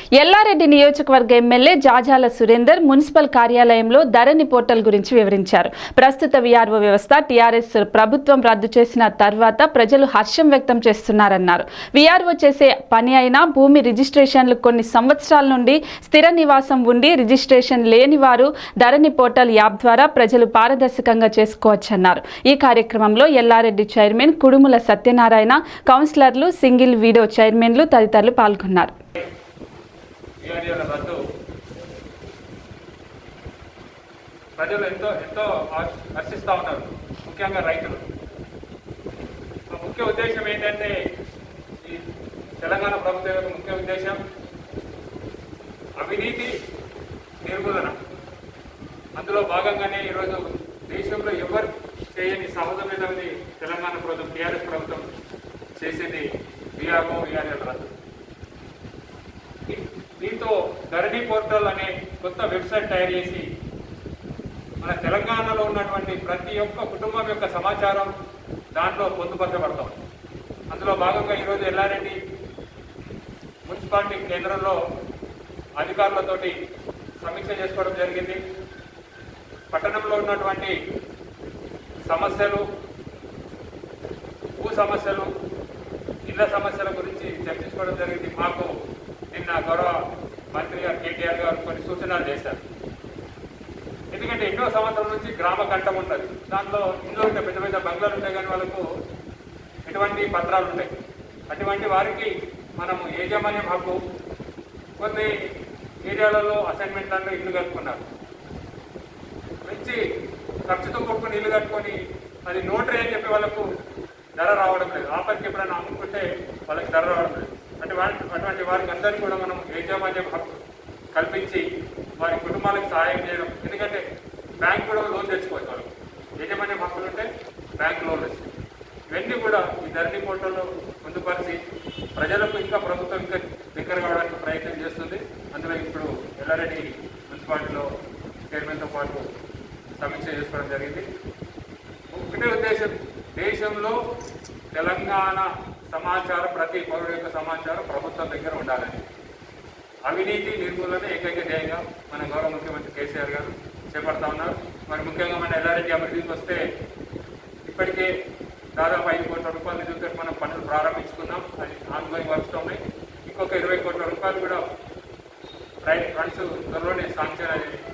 ఎల్లారెడ్డి నియోజకవర్గ MLA జాజాల Surender municipal కార్యాలయంలో ధరణి portal గురించి వివరించారు ప్రస్తుత విఆర్ఓ వ్యవస్థ టీఆర్ఎస్ ప్రభుత్వం రద్దు చేసిన తర్వాత ప్రజలు హర్షం వ్యక్తం చేస్తున్నారన్నారు విఆర్ఓ చేసే పని అయినా భూమి రిజిస్ట్రేషన్లు కొన్ని సంవత్సరాల నుండి స్థిర నివాసం ఉండి రిజిస్ట్రేషన్ లేని వారు ధరణి పోర్టల్ యాప్ ద్వారా ప్రజలు పారదర్శకంగా చేసుకోవచ్చన్నారు ఈ కార్యక్రమంలో ఎల్లారెడ్డి చైర్మన్ కుడుముల సత్యనారాయణ కౌన్సిలర్లు సింగిల్ వీడియో చైర్మన్లు తదితరులు పాల్గొన్నారు విఆర్ఏల రద్దు ప్రజలు ఎంతో ఎంతో హర్ష- హర్షిస్తూ ఉన్నారు ముఖ్యంగా రైతులు మా ముఖ్య ఉద్దేశం ఏంటంటే ఈ తెలంగాణ ప్రభుత్వం యొక్క ముఖ్య ఉద్దేశం అవినీతి నిర్మూలన అందులో భాగంగానే ఈరోజు దేశంలో ఎవరు చేయని సహజమైనది తెలంగాణ ప్రభుత్వం టీఆర్ఎస్ ప్రభుత్వం చేసింది విఆర్ఓ విఆర్ఎల్ రద్దు దీంతో ధరణి పోర్టల్ అనే కొత్త వెబ్సైట్ తయారు చేసి మన తెలంగాణలో ఉన్నటువంటి ప్రతి ఒక్క కుటుంబం యొక్క సమాచారం దాంట్లో పొందుపరచబడతాం అందులో భాగంగా ఈరోజు ఎల్లారెడ్డి మున్సిపాలిటీ కేంద్రంలో అధికారులతోటి సమీక్ష చేసుకోవడం జరిగింది పట్టణంలో ఉన్నటువంటి సమస్యలు భూ సమస్యలు ఇళ్ల సమస్యల గురించి చర్చించుకోవడం జరిగింది మాకు నిన్న గౌరవ మంత్రి గారు కేటీఆర్ గారు కొన్ని సూచనలు చేశారు ఎందుకంటే ఎన్నో సంవత్సరం నుంచి గ్రామ కంఠం ఉంటుంది దాంట్లో ఇంట్లో ఉంటే పెద్ద పెద్ద బంగ్లాలు ఉంటాయి కానీ వాళ్ళకు ఎటువంటి పత్రాలు ఉంటాయి అటువంటి వారికి మనము యాజమాన్యం హక్కు కొన్ని ఏరియాలలో అసైన్మెంట్లలో ఇల్లు కట్టుకున్నారు మంచి ఖర్చుతో కొట్టుకుని ఇల్లు కట్టుకొని అది నోటరీ అని చెప్పి వాళ్ళకు ధర రావడం లేదు ఆపరికి ఎప్పుడైనా అమ్ముకుంటే వాళ్ళకి ధర రావడం లేదు అంటే వారి అటువంటి వారికి అందరికీ కూడా మనం యాజమాన్యం హక్కు కల్పించి వారి కుటుంబాలకు సహాయం చేయడం ఎందుకంటే బ్యాంక్ కూడా లోన్ తెచ్చుకోవచ్చు వాళ్ళు యాజమాన్యం హక్కులు ఉంటే బ్యాంక్ లోన్ వస్తుంది ఇవన్నీ కూడా ఈ ధరణి పోర్టల్లో పొందుపరిచి ప్రజలకు ఇంకా ప్రభుత్వం ఇంకా దగ్గర కావడానికి ప్రయత్నం చేస్తుంది అందులో ఇప్పుడు ఎల్లారెడ్డి మున్సిపాలిటీలో చైర్మన్తో పాటు సమీక్ష చేసుకోవడం జరిగింది ఒకటే ఉద్దేశం దేశంలో తెలంగాణ సమాచారం ప్రతి పౌరుడు యొక్క సమాచారం ప్రభుత్వం దగ్గర ఉండాలని అవినీతి నిర్మూలన ఏకైక ధ్యేయంగా మన గౌరవ ముఖ్యమంత్రి కేసీఆర్ గారు చేపడతా ఉన్నారు మరి ముఖ్యంగా మన ఎల్లారెడ్డి అభివృద్ధికి వస్తే ఇప్పటికే దాదాపు ఐదు కోట్ల రూపాయల నిధులతో మనం పనులు ప్రారంభించుకున్నాం అది ఆన్ గోయింగ్ వర్క్స్ ఉన్నాయి ఇంకొక ఇరవై కోట్ల రూపాయలు కూడా రైట్ ఫండ్స్ త్వరలోనే శాంక్షన్ అనేది